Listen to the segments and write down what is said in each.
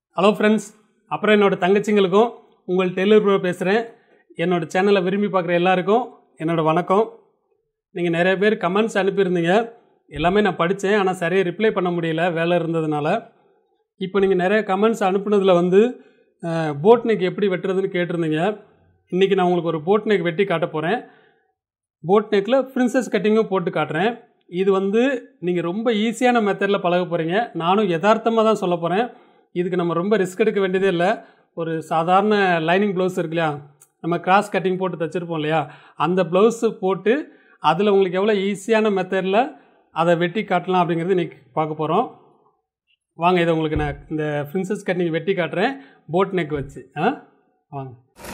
hello friends அப்புறம் என்னோட தங்கச்சிங்களுக்கும் உங்கள் டெய்லர் ப்ரோ பேசுகிறேன் என்னோட சேனலை விரும்பி பார்க்குற எல்லாருக்கும் என்னோட வணக்கம் நீங்கள் நிறைய பேர் கமெண்ட்ஸ் அனுப்பியிருந்தீங்க எல்லாமே நான் படித்தேன் ஆனால் சரியாக ரிப்ளை பண்ண முடியல வேலை இருந்ததுனால இப்போ நீங்கள் நிறைய கமெண்ட்ஸ் அனுப்புனதில் வந்து போட் நெக் எப்படி வெட்டுறதுன்னு கேட்டிருந்தீங்க இன்றைக்கி நான் உங்களுக்கு ஒரு போட் நெக் வெட்டி காட்ட போகிறேன் போட் நெக்கில் பிரின்சஸ் கட்டிங்கும் போட்டு காட்டுறேன் இது வந்து நீங்கள் ரொம்ப ஈஸியான மெத்தடில் பழக போகிறீங்க நானும் யதார்த்தமாக தான் சொல்ல போகிறேன் இதுக்கு நம்ம ரொம்ப ரிஸ்க் எடுக்க வேண்டியதே இல்லை ஒரு சாதாரண லைனிங் ப்ளவுஸ் இருக்கு இல்லையா நம்ம கிராஸ் கட்டிங் போட்டு தைச்சிருப்போம் இல்லையா அந்த ப்ளவுஸு போட்டு அதில் உங்களுக்கு எவ்வளோ ஈஸியான மெத்தடில் அதை வெட்டி காட்டலாம் அப்படிங்கிறது இன்றைக்கி பார்க்க போகிறோம் வாங்க இதை உங்களுக்கு நான் இந்த பிரின்சஸ் கட்டிங் வெட்டி காட்டுறேன் போட் நெக் வச்சு ஆ வாங்க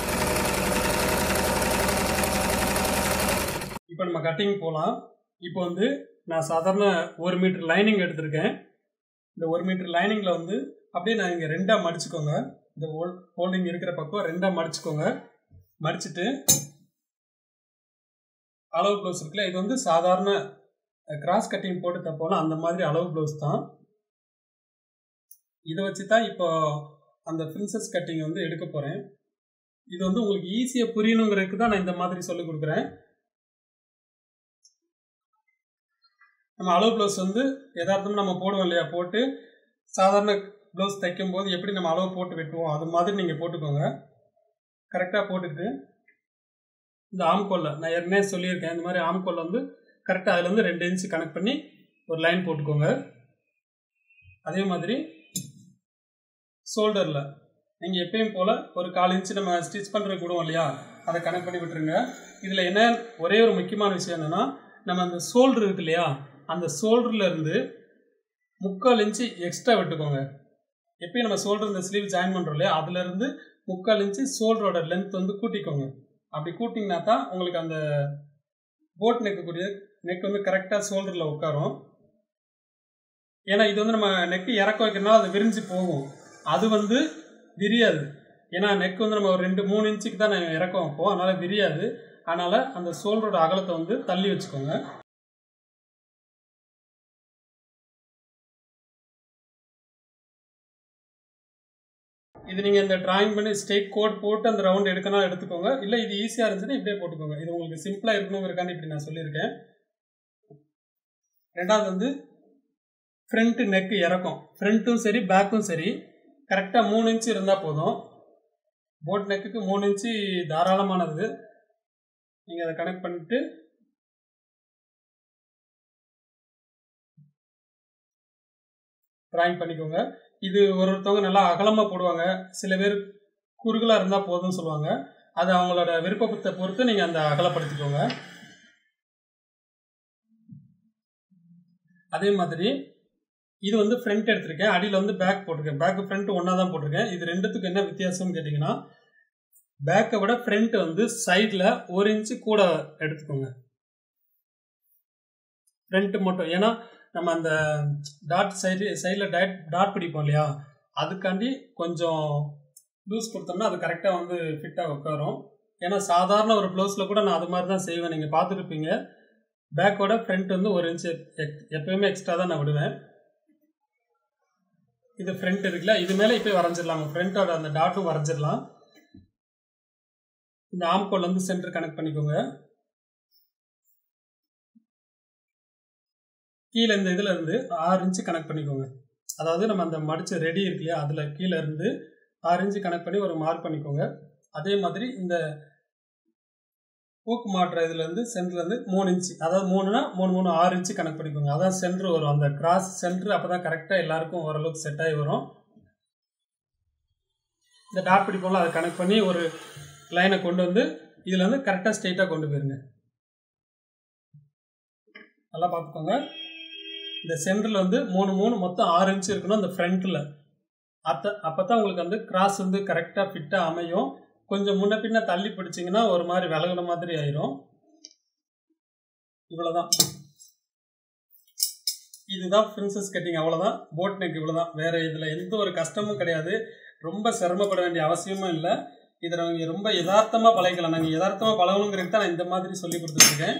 இப்போ நம்ம கட்டிங் போகலாம் இப்போ வந்து நான் சாதாரண ஒரு மீட்டர் லைனிங் எடுத்திருக்கேன் இந்த ஒரு மீட்டர் லைனிங்கில் வந்து அப்படியே நான் இங்கே ரெண்டாக மடிச்சுக்கோங்க இந்த ஹோல் ஹோல்டிங் இருக்கிற பக்கம் ரெண்டாக மடிச்சுக்கோங்க மடிச்சுட்டு அளவு ப்ளவுஸ் இருக்குல்ல இது வந்து சாதாரண கிராஸ் கட்டிங் போட்டு தப்போம்னா அந்த மாதிரி அளவு ப்ளவுஸ் தான் இதை வச்சு தான் இப்போ அந்த பிரின்சஸ் கட்டிங் வந்து எடுக்க போகிறேன் இது வந்து உங்களுக்கு ஈஸியாக புரியணுங்கிறதுக்கு தான் நான் இந்த மாதிரி சொல்லி கொடுக்குறேன் நம்ம அளவு ப்ளவுஸ் வந்து யதார்த்தமாக நம்ம போடுவோம் இல்லையா போட்டு சாதாரண ப்ளவுஸ் தைக்கும் போது எப்படி நம்ம அளவு போட்டு வெட்டுவோம் அது மாதிரி நீங்கள் போட்டுக்கோங்க கரெக்டாக போட்டுக்கிட்டு இந்த ஆம்கோல்ல நான் ஏற்கனவே சொல்லியிருக்கேன் இந்த மாதிரி ஆம்கோல்ல வந்து கரெக்டாக அதில் வந்து ரெண்டு இன்ச்சு கனெக்ட் பண்ணி ஒரு லைன் போட்டுக்கோங்க அதே மாதிரி ஷோல்டரில் நீங்கள் எப்பயும் போல் ஒரு கால் இன்ச்சு நம்ம ஸ்டிச் பண்ணுறதுக்கு விடுவோம் இல்லையா அதை கனெக்ட் பண்ணி விட்டுருங்க இதில் என்ன ஒரே ஒரு முக்கியமான விஷயம் என்னென்னா நம்ம அந்த ஷோல்டர் இருக்கு இல்லையா அந்த ஷோல்டரில் இருந்து முக்கால் இன்ச்சு எக்ஸ்ட்ரா விட்டுக்கோங்க எப்பயும் நம்ம ஷோல்டர் இந்த ஸ்லீவ் ஜாயின் பண்ணுறோம் இல்லையா அதுலேருந்து முக்கால் இன்ச்சு ஷோல்டரோட லென்த் வந்து கூட்டிக்கோங்க அப்படி கூட்டிங்கன்னா தான் உங்களுக்கு அந்த போட் நெக்கக்கூடிய நெக் வந்து கரெக்டாக ஷோல்டரில் உட்காரும் ஏன்னா இது வந்து நம்ம நெக்கு இறக்க வைக்கிறனால அது விரிஞ்சு போகும் அது வந்து விரியாது ஏன்னா நெக் வந்து நம்ம ஒரு ரெண்டு மூணு இன்ச்சுக்கு தான் நான் இறக்க வைப்போம் அதனால் விரியாது அதனால் அந்த ஷோல்டரோட அகலத்தை வந்து தள்ளி வச்சுக்கோங்க இது நீங்கள் இந்த டிராயிங் பண்ணி ஸ்ட்ரெயிட் கோட் போட்டு அந்த ரவுண்ட் எடுக்கணும் எடுத்துக்கோங்க இல்லை இது ஈஸியாக இருந்துச்சுன்னா இப்படியே போட்டுக்கோங்க இது உங்களுக்கு சிம்பிளாக இருக்கணுங்கிறக்காண்டி இப்படி நான் சொல்லியிருக்கேன் ரெண்டாவது வந்து ஃப்ரண்ட் நெக்கு இறக்கும் ஃப்ரண்ட்டும் சரி பேக்கும் சரி கரெக்டாக மூணு இன்ச்சு இருந்தால் போதும் போட் நெக்குக்கு மூணு இன்ச்சு தாராளமானது நீங்கள் அதை கனெக்ட் பண்ணிட்டு ட்ராயிங் பண்ணிக்கோங்க இது ஒரு ஒருத்தவங்க நல்லா அகலமாக போடுவாங்க சில பேர் குறுகலாக இருந்தால் போதும்னு சொல்லுவாங்க அது அவங்களோட விருப்பத்தை பொறுத்து நீங்கள் அந்த அகலப்படுத்திக்கோங்க அதே மாதிரி இது வந்து ஃப்ரண்ட் எடுத்திருக்கேன் அடியில் வந்து பேக் போட்டிருக்கேன் பேக்கு ஃப்ரண்ட் ஒன்றா தான் போட்டிருக்கேன் இது ரெண்டுத்துக்கு என்ன வித்தியாசம்னு கேட்டிங்கன்னா பேக்கை விட ஃப்ரண்ட் வந்து சைடில் ஒரு இன்ச்சு கூட எடுத்துக்கோங்க ஃப்ரண்ட்டு மட்டும் ஏன்னா நம்ம அந்த டாட் சைடு சைடில் டாட் டாட் பிடிப்போம் இல்லையா அதுக்காண்டி கொஞ்சம் லூஸ் கொடுத்தோம்னா அது கரெக்டாக வந்து ஃபிட்டாக உட்காரும் ஏன்னா சாதாரண ஒரு ப்ளவுஸில் கூட நான் அது மாதிரி தான் செய்வேன் நீங்கள் பார்த்துருப்பீங்க பேக்கோட ஃப்ரண்ட் வந்து ஒரு இன்ச்சு எப்பயுமே எக்ஸ்ட்ரா தான் நான் விடுவேன் இது ஃப்ரண்ட் இருக்குல்ல இது மேலே இப்போ வரைஞ்சிடலாம் ஃப்ரண்ட்டோட அந்த டாட்டும் வரைஞ்சிடலாம் இந்த ஆம்கோல் வந்து சென்டர் கனெக்ட் பண்ணிக்கோங்க கீழே இந்த இதில் இருந்து ஆறு இன்ச்சு கனெக்ட் பண்ணிக்கோங்க அதாவது நம்ம அந்த மடிச்ச ரெடி இருக்கு இல்லையா அதில் கீழே இருந்து ஆறு இன்ச்சு கனெக்ட் பண்ணி ஒரு மார்க் பண்ணிக்கோங்க அதே மாதிரி இந்த ஊக்கு மாட்டுற இதுலேருந்து சென்டர்லேருந்து மூணு இன்ச்சு அதாவது மூணுனா மூணு மூணு ஆறு இன்ச்சு கனெக்ட் பண்ணிக்கோங்க அதான் சென்ட்ரு வரும் அந்த கிராஸ் சென்ட்ரு அப்போ தான் கரெக்டாக எல்லாருக்கும் ஓரளவுக்கு செட் ஆகி வரும் இந்த டாட் பிடிப்போம்ல அதை கனெக்ட் பண்ணி ஒரு லைனை கொண்டு வந்து இதில் வந்து கரெக்டாக ஸ்ட்ரெயிட்டாக கொண்டு போயிருங்க நல்லா பார்த்துக்கோங்க இந்த சென்டரில் வந்து மூணு மூணு மொத்தம் ஆறு இன்ச்சு இருக்கணும் அந்த ஃப்ரண்ட்டில் அத்த அப்போ தான் உங்களுக்கு வந்து கிராஸ் வந்து கரெக்டாக ஃபிட்டாக அமையும் கொஞ்சம் முன்ன பின்ன தள்ளி பிடிச்சிங்கன்னா ஒரு மாதிரி விலகின மாதிரி ஆயிரும் இவ்வளோதான் இதுதான் பிரின்சஸ் கட்டிங் அவ்வளோதான் போட் நெக் இவ்வளோதான் வேறு இதில் எந்த ஒரு கஷ்டமும் கிடையாது ரொம்ப சிரமப்பட வேண்டிய அவசியமும் இல்லை இதை நாங்கள் ரொம்ப யதார்த்தமாக பழகிக்கலாம் நாங்கள் யதார்த்தமாக பழகணுங்கிறது தான் நான் இந்த மாதிரி சொல்லி கொடுத்துருக்கேன்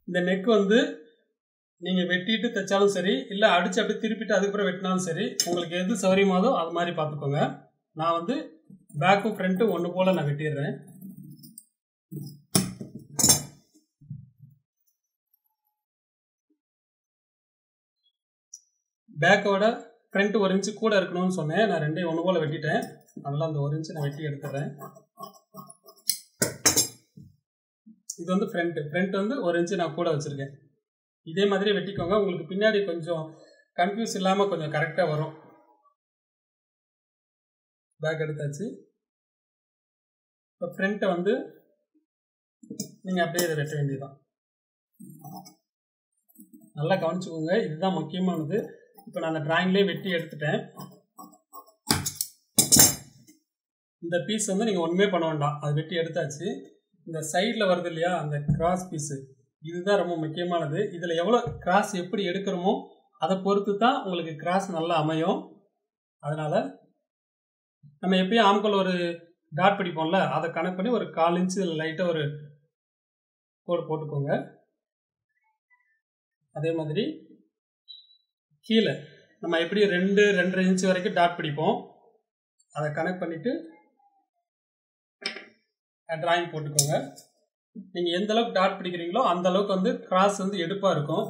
இந்த நெக் வந்து நீங்கள் வெட்டிட்டு தைச்சாலும் சரி இல்லை அடிச்சு அப்படியே திருப்பிட்டு அதுக்கப்புறம் வெட்டினாலும் சரி உங்களுக்கு எது சௌரியமாதோ அது மாதிரி பார்த்துக்கோங்க நான் வந்து பேக்கும் ஃப்ரண்ட்டு ஒன்று போல் நான் வெட்டிடுறேன் பேக்கோட ஃப்ரண்ட் ஒரு இன்ச்சு கூட இருக்கணும்னு சொன்னேன் நான் ரெண்டையும் ஒன்று போல் வெட்டிட்டேன் அதெல்லாம் அந்த ஒரு இன்ச்சு நான் வெட்டி எடுத்துறேன் இது வந்து ஃப்ரண்ட்டு ஃப்ரண்ட் வந்து ஒரு இன்ச்சு நான் கூட வச்சுருக்கேன் இதே மாதிரி வெட்டிக்கோங்க உங்களுக்கு பின்னாடி கொஞ்சம் கன்ஃபியூஸ் இல்லாமல் கொஞ்சம் கரெக்டாக வரும் பேக் எடுத்தாச்சு இப்போ ஃப்ரண்ட்டை வந்து நீங்கள் அப்படியே இதை வெட்ட வேண்டியதுதான் நல்லா கவனிச்சுக்கோங்க இதுதான் முக்கியமானது இப்போ நான் அந்த டிராயிங்லேயே வெட்டி எடுத்துட்டேன் இந்த பீஸ் வந்து நீங்கள் ஒன்றுமே பண்ண வேண்டாம் அது வெட்டி எடுத்தாச்சு இந்த சைடில் வருது இல்லையா அந்த கிராஸ் பீஸு இதுதான் ரொம்ப முக்கியமானது இதில் எவ்வளோ கிராஸ் எப்படி எடுக்கிறோமோ அதை பொறுத்து தான் உங்களுக்கு கிராஸ் நல்லா அமையும் அதனால் நம்ம எப்பயும் ஆம்கோல் ஒரு டாட் பிடிப்போம்ல அதை கணக்கு பண்ணி ஒரு கால் இன்ச்சு லைட்டாக ஒரு கோடு போட்டுக்கோங்க அதே மாதிரி கீழே நம்ம எப்படி ரெண்டு ரெண்டரை இன்ச்சு வரைக்கும் டாட் பிடிப்போம் அதை கனெக்ட் பண்ணிவிட்டு ட்ராயிங் போட்டுக்கோங்க நீங்கள் எந்த அளவுக்கு டாட் பிடிக்கிறீங்களோ அந்த அளவுக்கு வந்து கிராஸ் வந்து எடுப்பாக இருக்கும்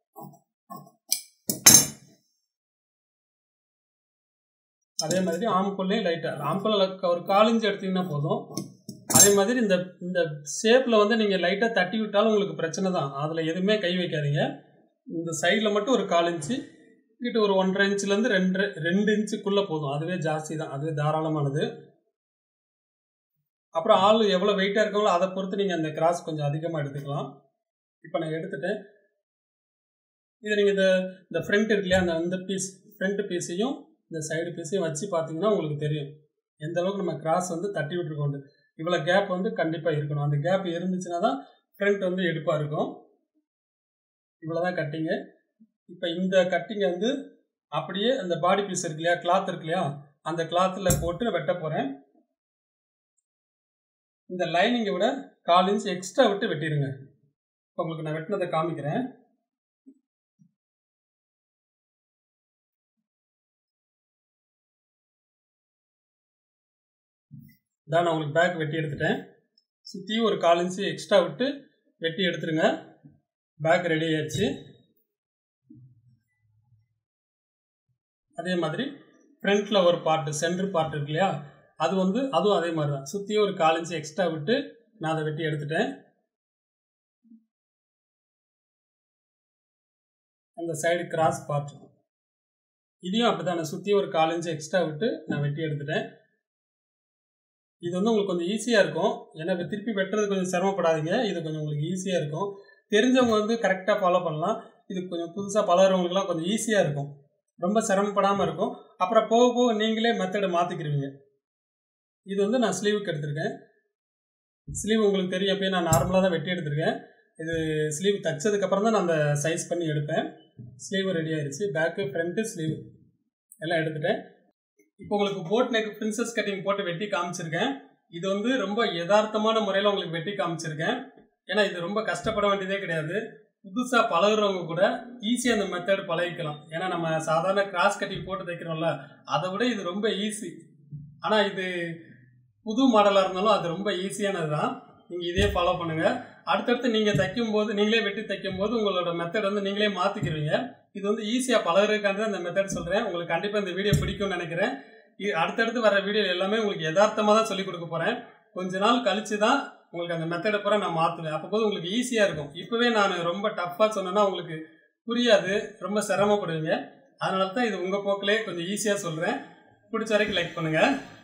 அதே மாதிரி ஆம்கொல்லையும் லைட்டாக ஆம்கொல்ல ஒரு காலிஞ்சு எடுத்தீங்கன்னா போதும் அதே மாதிரி இந்த இந்த ஷேப்பில் வந்து நீங்கள் லைட்டாக தட்டி விட்டாலும் உங்களுக்கு பிரச்சனை தான் அதில் எதுவுமே கை வைக்காதீங்க இந்த சைடில் மட்டும் ஒரு கால் இன்ச்சு இங்கிட்ட ஒரு ஒன்றரை இன்ச்சுலேருந்து ரெண்டு ரெண்டு இன்ச்சுக்குள்ளே போதும் அதுவே ஜாஸ்தி தான் அதுவே தாராளமானது அப்புறம் ஆள் எவ்வளோ வெயிட்டாக இருக்காங்களோ அதை பொறுத்து நீங்கள் அந்த கிராஸ் கொஞ்சம் அதிகமாக எடுத்துக்கலாம் இப்போ நான் எடுத்துட்டேன் இதை நீங்கள் இந்த இந்த ஃப்ரண்ட் இருக்கு இல்லையா அந்த அந்த பீஸ் ஃப்ரண்ட் பீஸையும் இந்த சைடு பீஸையும் வச்சு பார்த்தீங்கன்னா உங்களுக்கு தெரியும் எந்த அளவுக்கு நம்ம கிராஸ் வந்து தட்டி விட்டுருக்கோண்டு இவ்வளோ கேப் வந்து கண்டிப்பாக இருக்கணும் அந்த கேப் இருந்துச்சுன்னா தான் ஃப்ரண்ட் வந்து எடுப்பாக இருக்கும் இவ்வளோ தான் கட்டிங்கு இப்போ இந்த கட்டிங்கை வந்து அப்படியே அந்த பாடி பீஸ் இருக்கு இல்லையா கிளாத் இருக்கு இல்லையா அந்த கிளாத்தில் போட்டு வெட்ட போகிறேன் இந்த லைனிங்கை விட கால் இன்ச் எக்ஸ்ட்ரா விட்டு வெட்டிடுங்க இப்போ உங்களுக்கு நான் வெட்டினதை காமிக்கிறேன் இதான் நான் உங்களுக்கு பேக் வெட்டி எடுத்துட்டேன் சுற்றியும் ஒரு கால் இன்ச்சு எக்ஸ்ட்ரா விட்டு வெட்டி எடுத்துருங்க பேக் ரெடி ஆயிடுச்சு அதே மாதிரி ஃப்ரண்ட்டில் ஒரு பார்ட்டு சென்டர் பார்ட் இருக்கு இல்லையா அது வந்து அதுவும் அதே மாதிரி தான் சுற்றியும் ஒரு கால் இன்ச்சு எக்ஸ்ட்ரா விட்டு நான் அதை வெட்டி எடுத்துட்டேன் அந்த சைடு கிராஸ் பார்ட் இதையும் அப்படி தான் சுற்றியும் ஒரு கால் இன்ச்சு எக்ஸ்ட்ரா விட்டு நான் வெட்டி எடுத்துட்டேன் இது வந்து உங்களுக்கு கொஞ்சம் ஈஸியாக இருக்கும் ஏன்னா இப்போ திருப்பி வெட்டுறது கொஞ்சம் சிரமப்படாதீங்க இது கொஞ்சம் உங்களுக்கு ஈஸியாக இருக்கும் தெரிஞ்சவங்க வந்து கரெக்டாக ஃபாலோ பண்ணலாம் இது கொஞ்சம் புதுசாக பழகிறவங்களுக்குலாம் கொஞ்சம் ஈஸியாக இருக்கும் ரொம்ப சிரமப்படாமல் இருக்கும் அப்புறம் போக போக நீங்களே மெத்தடை மாற்றிக்கிருவீங்க இது வந்து நான் ஸ்லீவுக்கு எடுத்திருக்கேன் ஸ்லீவ் உங்களுக்கு தெரியும் எப்பயும் நான் நார்மலாக தான் வெட்டி எடுத்திருக்கேன் இது ஸ்லீவ் தைச்சதுக்கப்புறம் தான் நான் அந்த சைஸ் பண்ணி எடுப்பேன் ஸ்லீவ் ரெடி ஆயிடுச்சு பேக்கு ஃப்ரண்ட்டு ஸ்லீவ் எல்லாம் எடுத்துட்டேன் இப்போ உங்களுக்கு போட் நெக் பிரின்சஸ் கட்டிங் போட்டு வெட்டி காமிச்சிருக்கேன் இது வந்து ரொம்ப யதார்த்தமான முறையில் உங்களுக்கு வெட்டி காமிச்சிருக்கேன் ஏன்னா இது ரொம்ப கஷ்டப்பட வேண்டியதே கிடையாது புதுசாக பழகுறவங்க கூட ஈஸியாக அந்த மெத்தட் பழகிக்கலாம் ஏன்னா நம்ம சாதாரண கிராஸ் கட்டிங் போட்டு தைக்கிறோம்ல அதை விட இது ரொம்ப ஈஸி ஆனால் இது புது மாடலாக இருந்தாலும் அது ரொம்ப ஈஸியானது தான் நீங்கள் இதே ஃபாலோ பண்ணுங்கள் அடுத்தடுத்து நீங்கள் தைக்கும் போது நீங்களே வெட்டி தைக்கும் போது உங்களோட மெத்தட் வந்து நீங்களே மாற்றிக்கிறீங்க இது வந்து ஈஸியாக பழகிறதுக்காண்டி தான் இந்த மெத்தட் சொல்கிறேன் உங்களுக்கு கண்டிப்பாக இந்த வீடியோ பிடிக்கும்னு நினைக்கிறேன் இ- அடுத்தடுத்து வர வீடியோ எல்லாமே உங்களுக்கு யதார்த்தமாக தான் சொல்லிக் கொடுக்க போகிறேன் கொஞ்ச நாள் கழிச்சு தான் உங்களுக்கு அந்த மெத்தடை பூரா நான் மாற்றுவேன் அப்போ போது உங்களுக்கு ஈஸியாக இருக்கும் இப்போவே நான் ரொம்ப டஃப்பாக சொன்னேன்னா உங்களுக்கு புரியாது ரொம்ப சிரமப்படுவீங்க அதனால தான் இது உங்கள் போக்கிலே கொஞ்சம் ஈஸியாக சொல்கிறேன் பிடிச்ச வரைக்கும் லைக் பண்ணுங்கள்